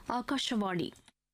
ஆகாஷவாணி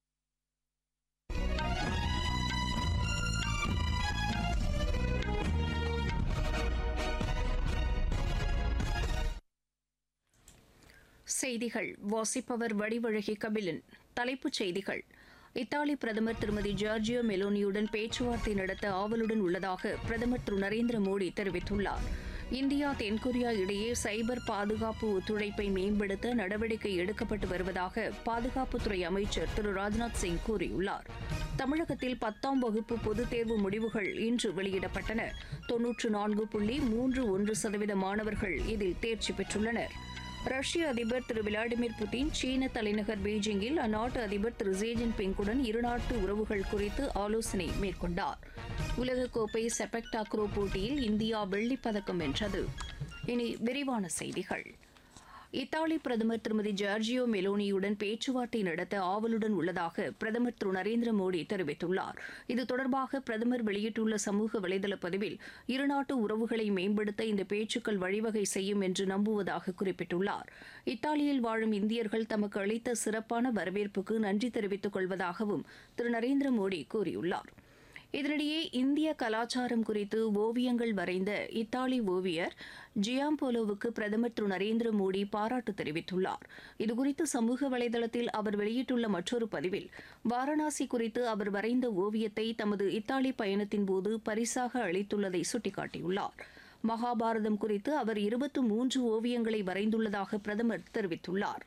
செய்திகள் வாசிப்பவர் வடிவழகி கபிலன் தலைப்புச் செய்திகள் இத்தாலி பிரதமர் திருமதி ஜார்ஜியோ மெலோனியுடன் பேச்சுவார்த்தை நடத்த ஆவலுடன் உள்ளதாக பிரதமர் திரு நரேந்திர மோடி தெரிவித்துள்ளார் இந்தியா தென்கொரியா இடையே சைபர் பாதுகாப்பு ஒத்துழைப்பை மேம்படுத்த நடவடிக்கை எடுக்கப்பட்டு வருவதாக பாதுகாப்புத்துறை அமைச்சர் திரு ராஜ்நாத் சிங் கூறியுள்ளார் தமிழகத்தில் பத்தாம் வகுப்பு பொதுத் தேர்வு முடிவுகள் இன்று வெளியிடப்பட்டன தொன்னூற்று நான்கு புள்ளி மூன்று ஒன்று சதவீத மாணவர்கள் இதில் தேர்ச்சி பெற்றுள்ளனர் ரஷ்ய அதிபர் திரு விளாடிமிர் புட்டின் சீன தலைநகர் பீஜிங்கில் அந்நாட்டு அதிபர் திரு ஜி ஜின்பிங்குடன் இருநாட்டு உறவுகள் குறித்து ஆலோசனை மேற்கொண்டார் உலகக்கோப்பை செபக் டாக்ரோ போட்டியில் இந்தியா வெள்ளிப் பதக்கம் வென்றது இனி விரிவான செய்திகள் இத்தாலி பிரதமர் திருமதி ஜார்ஜியோ மெலோனியுடன் பேச்சுவார்த்தை நடத்த ஆவலுடன் உள்ளதாக பிரதமர் திரு நரேந்திர மோடி தெரிவித்துள்ளார் இது தொடர்பாக பிரதமர் வெளியிட்டுள்ள சமூக வலைதள பதிவில் இருநாட்டு உறவுகளை மேம்படுத்த இந்த பேச்சுக்கள் வழிவகை செய்யும் என்று நம்புவதாக குறிப்பிட்டுள்ளார் இத்தாலியில் வாழும் இந்தியர்கள் தமக்கு அளித்த சிறப்பான வரவேற்புக்கு நன்றி தெரிவித்துக் கொள்வதாகவும் திரு நரேந்திர மோடி கூறியுள்ளார் இதனிடையே இந்திய கலாச்சாரம் குறித்து ஓவியங்கள் வரைந்த இத்தாலி ஓவியர் ஜியாம்போலோவுக்கு பிரதமர் திரு நரேந்திர மோடி பாராட்டு தெரிவித்துள்ளார் இதுகுறித்து சமூக வலைதளத்தில் அவர் வெளியிட்டுள்ள மற்றொரு பதிவில் வாரணாசி குறித்து அவர் வரைந்த ஓவியத்தை தமது இத்தாலி பயணத்தின் போது பரிசாக அளித்துள்ளதை சுட்டிக்காட்டியுள்ளார் மகாபாரதம் குறித்து அவர் இருபத்து மூன்று ஓவியங்களை வரைந்துள்ளதாக பிரதமர் தெரிவித்துள்ளார்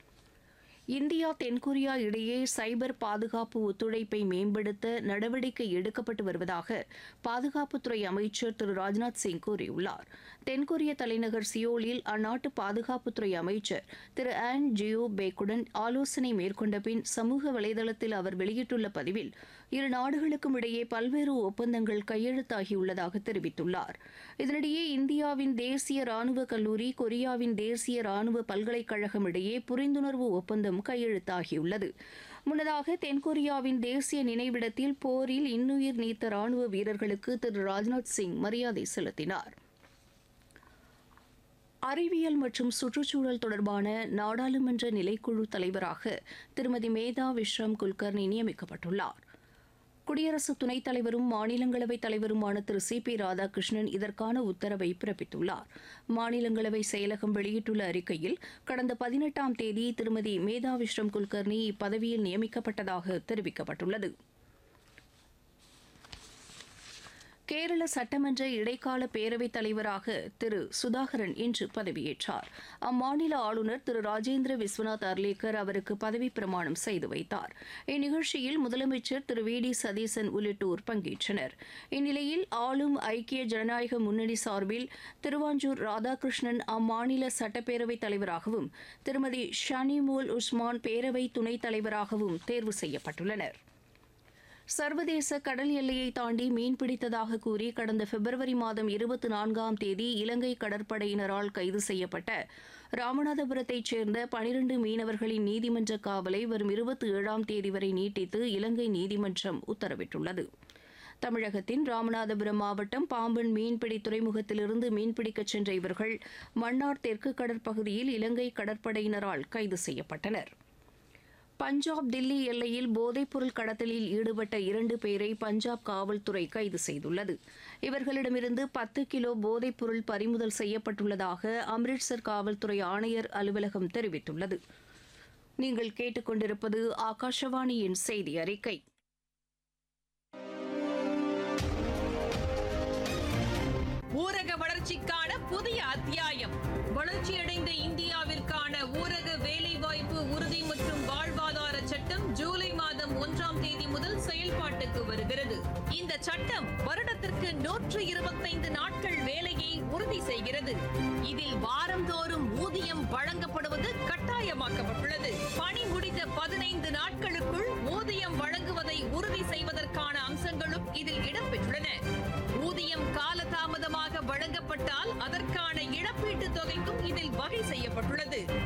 இந்தியா தென்கொரியா இடையே சைபர் பாதுகாப்பு ஒத்துழைப்பை மேம்படுத்த நடவடிக்கை எடுக்கப்பட்டு வருவதாக பாதுகாப்புத்துறை அமைச்சர் திரு ராஜ்நாத் சிங் கூறியுள்ளார் தென்கொரிய தலைநகர் சியோலில் அந்நாட்டு பாதுகாப்புத்துறை அமைச்சர் திரு ஆன் ஜியோ பேக்குடன் ஆலோசனை மேற்கொண்ட பின் சமூக வலைதளத்தில் அவர் வெளியிட்டுள்ள பதிவில் இரு நாடுகளுக்கும் இடையே பல்வேறு ஒப்பந்தங்கள் கையெழுத்தாகியுள்ளதாக தெரிவித்துள்ளார் இதனிடையே இந்தியாவின் தேசிய ராணுவ கல்லூரி கொரியாவின் தேசிய ராணுவ பல்கலைக்கழகம் இடையே புரிந்துணர்வு ஒப்பந்தம் கையெழுத்தாகியுள்ளது முன்னதாக தென்கொரியாவின் தேசிய நினைவிடத்தில் போரில் இன்னுயிர் நீத்த ராணுவ வீரர்களுக்கு திரு ராஜ்நாத் சிங் மரியாதை செலுத்தினார் அறிவியல் மற்றும் சுற்றுச்சூழல் தொடர்பான நாடாளுமன்ற நிலைக்குழு தலைவராக திருமதி மேதா விஸ்ரம் குல்கர்னி நியமிக்கப்பட்டுள்ளார் குடியரசு துணைத் தலைவரும் மாநிலங்களவை தலைவருமான திரு சி பி ராதாகிருஷ்ணன் இதற்கான உத்தரவை பிறப்பித்துள்ளார் மாநிலங்களவை செயலகம் வெளியிட்டுள்ள அறிக்கையில் கடந்த பதினெட்டாம் தேதி திருமதி மேதா விஸ்ரம் குல்கர்னி இப்பதவியில் நியமிக்கப்பட்டதாக தெரிவிக்கப்பட்டுள்ளது கேரள சட்டமன்ற இடைக்கால பேரவைத் தலைவராக திரு சுதாகரன் இன்று பதவியேற்றார் அம்மாநில ஆளுநர் திரு ராஜேந்திர விஸ்வநாத் அர்லேக்கர் அவருக்கு பதவிப் பிரமாணம் செய்து வைத்தார் இந்நிகழ்ச்சியில் முதலமைச்சர் திரு வி டி சதீசன் உள்ளிட்டோர் பங்கேற்றனர் இந்நிலையில் ஆளும் ஐக்கிய ஜனநாயக முன்னணி சார்பில் திருவாஞ்சூர் ராதாகிருஷ்ணன் அம்மாநில சட்டப்பேரவைத் தலைவராகவும் திருமதி ஷனிமோல் உஸ்மான் பேரவை துணைத் தலைவராகவும் தேர்வு செய்யப்பட்டுள்ளனா் சர்வதேச கடல் எல்லையை தாண்டி மீன்பிடித்ததாக கூறி கடந்த பிப்ரவரி மாதம் இருபத்தி நான்காம் தேதி இலங்கை கடற்படையினரால் கைது செய்யப்பட்ட ராமநாதபுரத்தைச் சேர்ந்த பனிரண்டு மீனவர்களின் நீதிமன்ற காவலை வரும் இருபத்தி ஏழாம் தேதி வரை நீட்டித்து இலங்கை நீதிமன்றம் உத்தரவிட்டுள்ளது தமிழகத்தின் ராமநாதபுரம் மாவட்டம் பாம்பன் மீன்பிடி துறைமுகத்திலிருந்து மீன்பிடிக்கச் சென்ற இவர்கள் மன்னார் தெற்கு கடற்பகுதியில் இலங்கை கடற்படையினரால் கைது செய்யப்பட்டனர் பஞ்சாப் தில்லி எல்லையில் போதைப்பொருள் கடத்தலில் ஈடுபட்ட இரண்டு பேரை பஞ்சாப் காவல்துறை கைது செய்துள்ளது இவர்களிடமிருந்து பத்து கிலோ போதைப்பொருள் பறிமுதல் செய்யப்பட்டுள்ளதாக அம்ரிட்சர் காவல்துறை ஆணையர் அலுவலகம் தெரிவித்துள்ளது நீங்கள் கேட்டுக்கொண்டிருப்பது ஆகாஷவாணியின் செய்தி அறிக்கை ஊரக வளர்ச்சிக்கான புதிய அத்தியாயம் வளர்ச்சியடைந்த இந்தியாவிற்கான ஊரக வேலைவாய்ப்பு உறுதி மற்றும் வாழ்வாதார சட்டம் ஜூலை மாதம் ஒன்றாம் தேதி முதல் செயல்பாட்டுக்கு வருகிறது இந்த சட்டம் வருடத்திற்கு நூற்று இருபத்தைந்து நாட்கள் வேலையை உறுதி செய்கிறது இதில் வாரந்தோறும் ஊதியம் வழங்கப்படுவது கட்டாயமாக்கப்பட்டுள்ளது பணி முடிந்த பதினைந்து நாட்களுக்குள் ஊதியம் வழங்குவதை உறுதி செய்வதற்கான அம்சங்களும் இதில் இடம்பெற்றுள்ளன ஊதியம் காலதாமதமாக வழங்கப்பட்டால் அதற்கான இழப்பீட்டு தொகைக்கும் இதில் வகை செய்யப்பட்டுள்ளது